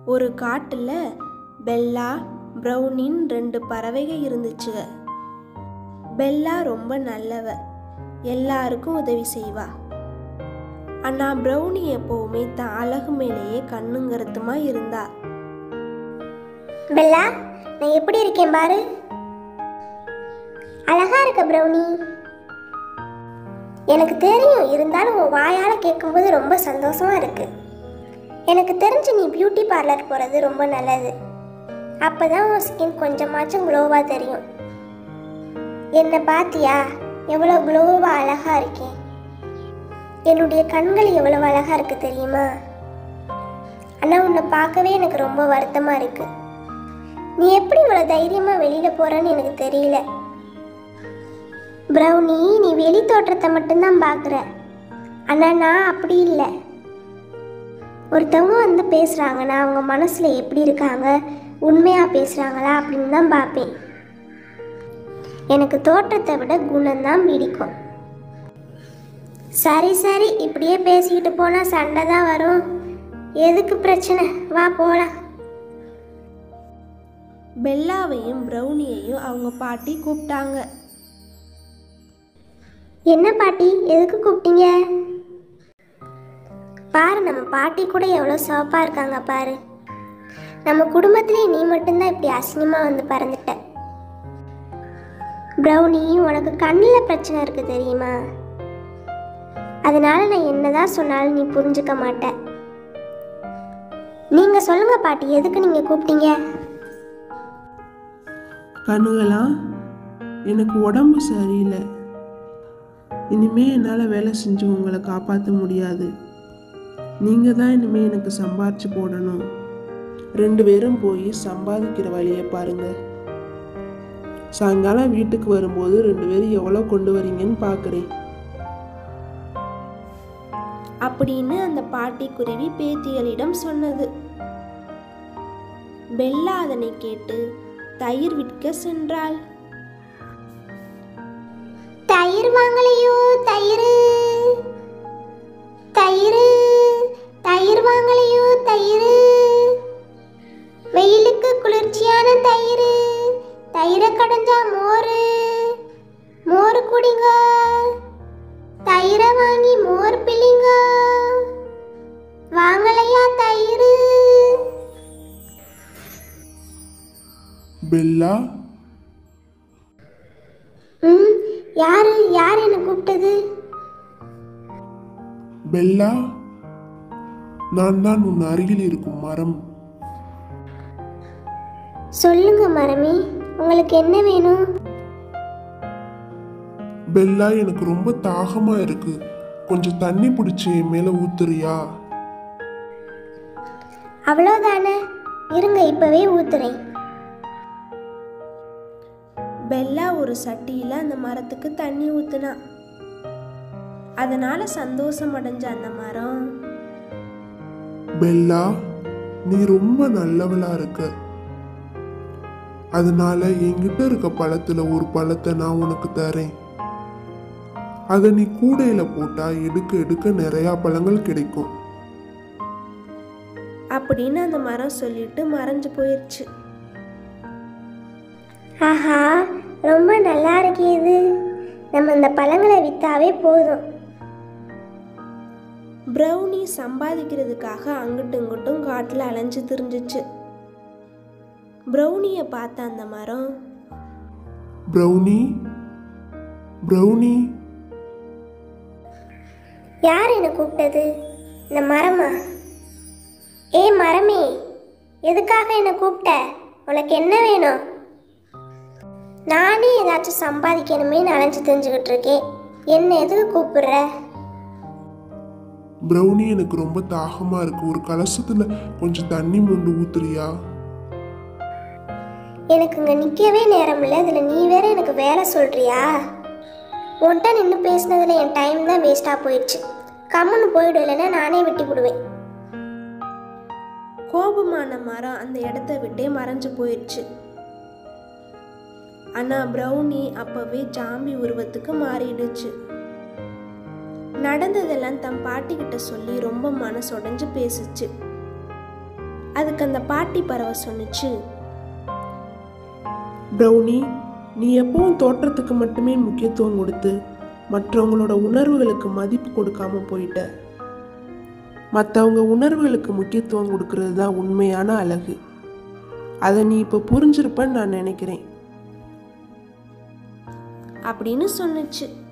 ஒரு காட்டுல பெல்லா ப்ரௌனின்னு ரெண்டு பறவைகள் இருந்துச்சுக பெல்லா ரொம்ப நல்லவ எல்லாருக்கும் உதவி செய்வா ஆனா ப்ரௌனி எப்பவுமே தான் அழகு மேலேயே கண்ணுங்கருத்துமா இருந்தா பெல்லா நான் எப்படி இருக்கேன் பாரு அழகா இருக்க ப்ரௌனி எனக்கு தெரியும் இருந்தாலும் உன் வாயால கேட்கும்போது ரொம்ப சந்தோஷமா இருக்கு எனக்கு தெரிஞ்சு நீ பியூட்டி பார்லர் போறது ரொம்ப நல்லது அப்பதான் உன் ஸ்கின் கொஞ்சமாச்சும் க்ளோவா தெரியும் என்னை பாத்தியா எவ்வளோ க்ளோவா அழகா இருக்கேன் என்னுடைய கண்கள் எவ்வளவு அழகா இருக்கு தெரியுமா ஆனா உன்னை பார்க்கவே எனக்கு ரொம்ப வருத்தமா இருக்கு நீ எப்படி இவ்வளோ தைரியமா வெளியில போறன்னு எனக்கு தெரியல ப்ரௌனி நீ வெளி தோற்றத்தை மட்டும்தான் பார்க்குற ஆனா நான் அப்படி இல்லை ஒருத்தவங்க வந்து பேசுறாங்கன்னா அவங்க மனசுல எப்படி இருக்காங்க உண்மையா பேசுறாங்களா அப்படின்னு தான் பார்ப்பேன் எனக்கு தோற்றத்தை விட குணம்தான் பிடிக்கும் சரி சரி இப்படியே பேசிக்கிட்டு போனா சண்டை தான் வரும் எதுக்கு பிரச்சனை வா போலாம் பெல்லாவையும் ப்ரௌனியையும் அவங்க பாட்டி கூப்பிட்டாங்க என்ன பாட்டி எதுக்கு கூப்பிட்டீங்க பாரு நம்ம பாட்டி கூட எவ்வளோ சிவப்பாக இருக்காங்க பாரு நம்ம குடும்பத்திலே நீ மட்டும்தான் இப்படி அசிங்கமாக வந்து பறந்துட்ட ப்ரௌனி உனக்கு கண்ணில் பிரச்சனை இருக்கு தெரியுமா அதனால நான் என்னதான் சொன்னாலும் நீ புரிஞ்சுக்க மாட்ட நீங்க சொல்லுங்க பாட்டி எதுக்கு நீங்க கூப்பிட்டீங்க கண்ணுகளா எனக்கு உடம்பு சரியில்லை இனிமே என்னால் வேலை செஞ்சு உங்களை காப்பாற்ற முடியாது நீங்கள் தான் இனிமே எனக்கு சம்பாரிச்சு போடணும் ரெண்டு பேரும் போய் சம்பாதிக்கிற வழியை பாருங்க சாயங்காலம் வீட்டுக்கு வரும்போது ரெண்டு பேரும் எவ்வளோ கொண்டு வரீங்கன்னு பார்க்குறேன் அப்படின்னு அந்த பாட்டி குருவி பேத்திகளிடம் சொன்னது பெல்லா அதனை கேட்டு தயிர் விற்க சென்றாள் தயிர் வாங்கலையோ தயிர் தயிர் தயிர் வாங்கலையோ தயிர் வெயிலுக்கு குளிர்ச்சியான தயிர் தயிரை கடைஞ்சா மோர் மோர் குடிங்க தயிரை வாங்கி மோர் பிழிங்க வாங்கலையா தயிர் பெல்லா ம் யாரு யார் என்னை கூப்பிட்டது பெல்லா நான் தான் உன் அருகில் இருக்கும் மரம் சொல்லுங்க மரமே உங்களுக்கு என்ன வேணும் பெல்லா எனக்கு ரொம்ப தாகமா இருக்கு கொஞ்சம் தண்ணி பிடிச்சி என் மேல ஊத்துறியா அவ்வளோதானே இருங்க இப்பவே ஊத்துறேன் பெல்லா ஒரு சட்டியில அந்த மரத்துக்கு தண்ணி ஊத்துனா அதனால சந்தோஷம் அடைஞ்ச அந்த மரம் பெல்லா நீ ரொம்ப நல்லவளா இருக்க அதனால என்கிட்ட இருக்க பழத்துல ஒரு பழத்தை நான் உனக்கு தரேன் அதை நீ கூடையில போட்டா எடுக்க எடுக்க நிறைய பழங்கள் கிடைக்கும் அப்படின்னு அந்த மரம் சொல்லிட்டு மறைஞ்சு போயிடுச்சு ஆஹா ரொம்ப நல்லா இருக்கே இது நம்ம இந்த பழங்களை வித்தாவே போதும் ப்ரௌனி சம்பாதிக்கிறதுக்காக அங்கிட்டும் இங்கிட்டும் காட்டில் அலைஞ்சு திரிஞ்சிச்சு ப்ரௌனியை பார்த்த அந்த மரம் ப்ரௌனி ப்ரௌனி யார் என்னை கூப்பிட்டது இந்த மரமா ஏ மரமே எதுக்காக என்னை கூப்பிட்ட உனக்கு என்ன வேணும் நானே ஏதாச்சும் சம்பாதிக்கணுமே அலைஞ்சு தெரிஞ்சுக்கிட்டு இருக்கேன் என்ன எதுக்கு கூப்பிடுற ப்ரௌனி எனக்கு ரொம்ப தாகமா இருக்கு ஒரு கலசத்துல கொஞ்சம் தண்ணி மொண்டு ஊத்துறியா எனக்கு இங்கே நிற்கவே நேரம் இல்லை இதில் நீ வேற எனக்கு வேலை சொல்கிறியா உன்கிட்ட நின்று பேசினதில் என் டைம் தான் வேஸ்ட்டாக போயிடுச்சு கம்முன்னு போயிடும் இல்லைன்னா நானே விட்டு விடுவேன் கோபமான மரம் அந்த இடத்த விட்டே மறைஞ்சு போயிடுச்சு ஆனா ப்ரௌனி அப்பவே ஜாம்பி உருவத்துக்கு மாறிடுச்சு நடந்ததெல்லாம் தன் பாட்டிக்கிட்ட சொல்லி ரொம்ப மனசுடைஞ்சு பேசுச்சு அதுக்கு அந்த பாட்டி பறவை சொன்னுச்சு ப்ரௌனி நீ எப்பவும் தோற்றத்துக்கு மட்டுமே முக்கியத்துவம் கொடுத்து மற்றவங்களோட உணர்வுகளுக்கு மதிப்பு கொடுக்காம போயிட்ட மற்றவங்க உணர்வுகளுக்கு முக்கியத்துவம் கொடுக்கறது தான் உண்மையான அழகு அதை நீ இப்போ புரிஞ்சிருப்பன்னு நான் நினைக்கிறேன் அப்படின்னு சொன்னுச்சு